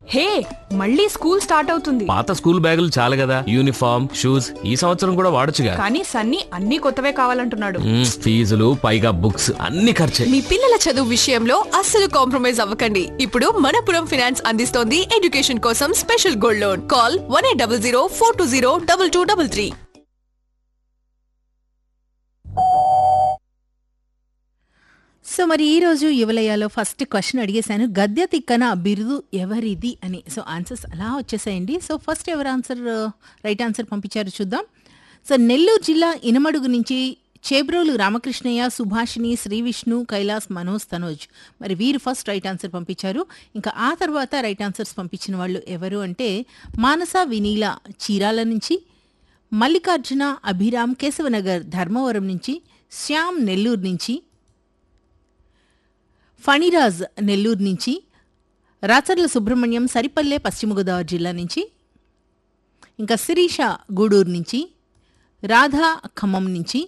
హే మళ్ళీ school start అవుతుంది పాత స్కూల్ బ్యాగులు చాలు కదా యూనిఫామ్ షూస్ ఈ సంవత్సరం కూడా వాడొచ్చుగా కానీ సన్నీ అన్ని కొత్తవే కావాలంటున్నాడు మ్మ్, ఫీజులు పైగా బుక్స్ అన్ని ఖర్చే మీ పిల్లల చదువు విషయంలో అస్సలు కాంప్రమైజ్ అవ్వకండి ఇప్పుడు మనపురం ఫినాన్స్ అందిస్తోంది ఎడ్యుకేషన్ కోసం special gold loan call one eight double zero four two zero double two double three so మరి ఈరోజు యువలయాలో ఫస్ట్ క్వశ్చన్ అడిగేశాను గద్య తిక్కన బిరుదు ఎవరిది అని సో ఆన్సర్స్ అలా వచ్చేసాయండి సో ఫస్ట్ ఎవరు ఆన్సర్ రైట్ ఆన్సర్ పంపించారు చూద్దాం సో నెల్లూరు జిల్లా ఇనమడుగు నుంచి చేబ్రోలు రామకృష్ణయ్య సుభాషిణి శ్రీ విష్ణు కైలాస్ మనోజ్ తనోజ్ మరి వీరు ఫస్ట్ రైట్ ఆన్సర్ పంపించారు ఇంకా ఆ తర్వాత రైట్ ఆన్సర్స్ పంపించిన వాళ్ళు ఎవరు అంటే మానస వినీల చీరాల నుంచి మల్లికార్జున అభిరామ్ కేశవనగర్ ధర్మవరం నుంచి శ్యామ్ నెల్లూరు నుంచి ఫణిరాజ్ నెల్లూరు నుంచి రాచర్ల సుబ్రహ్మణ్యం సరిపల్లె పశ్చిమ గోదావరి జిల్లా నుంచి ఇంకా శిరీష గూడూరు నుంచి రాధా ఖమ్మం నుంచి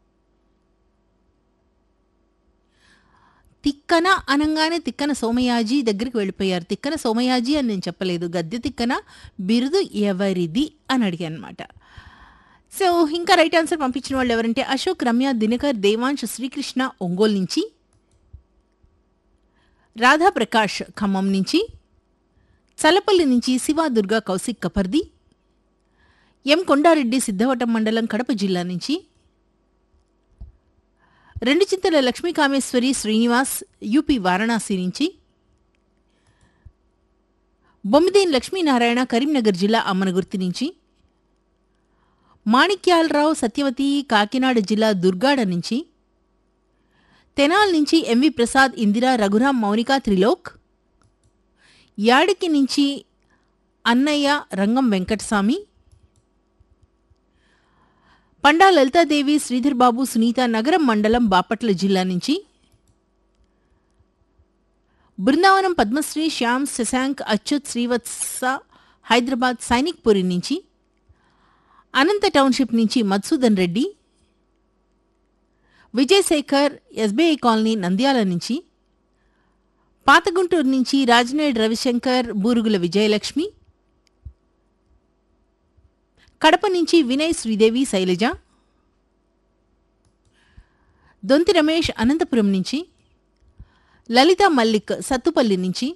తిక్కన అనంగానే తిక్కన సోమయాజీ దగ్గరికి వెళ్ళిపోయారు తిక్కన సోమయాజీ అని నేను చెప్పలేదు గద్దె తిక్కన బిరుదు ఎవరిది అని అడిగాను అనమాట సో ఇంకా రైట్ ఆన్సర్ పంపించిన వాళ్ళు ఎవరంటే అశోక్ రమ్య దినకర్ దేవాంశ్ శ్రీకృష్ణ ఒంగోలు నుంచి రాధాప్రకాష్ ఖమ్మం నుంచి చలపల్లి నుంచి శివ దుర్గా కౌశిక్ కపర్ది ఎం కొండారెడ్డి సిద్ధవటం మండలం కడప జిల్లా నుంచి రెండు చింతల లక్ష్మీ కామేశ్వరి శ్రీనివాస్ యూపీ వారణాసి నుంచి బొమ్మిదేని లక్ష్మీనారాయణ కరీంనగర్ జిల్లా అమ్మనగుర్తి నుంచి మాణిక్యాలరావు సత్యవతి కాకినాడ జిల్లా దుర్గాడ నుంచి తెనాల్ నుంచి ఎంవి ప్రసాద్ ఇందిరా రఘురాం మౌనిక త్రిలోక్ యాడికి నుంచి అన్నయ్య రంగం వెంకటస్వామి పండా లలితాదేవి శ్రీధర్ బాబు సునీత నగరం మండలం బాపట్ల జిల్లా నుంచి బృందావనం పద్మశ్రీ శ్యామ్ శశాంక్ అచ్యుత్ శ్రీవత్స హైదరాబాద్ సైనిక్పురి నుంచి అనంత టౌన్షిప్ నుంచి మధుసూదన్ రెడ్డి విజయశేఖర్ ఎస్బీఐ కాలనీ నంద్యాల నుంచి పాతగుంటూరు నుంచి రాజనేడ్ రవిశంకర్ బూరుగుల విజయలక్ష్మి కడప నుంచి వినయ్ శ్రీదేవి శైలజ దొంతి రమేష్ అనంతపురం నుంచి లలిత మల్లిక్ సత్తుపల్లి నుంచి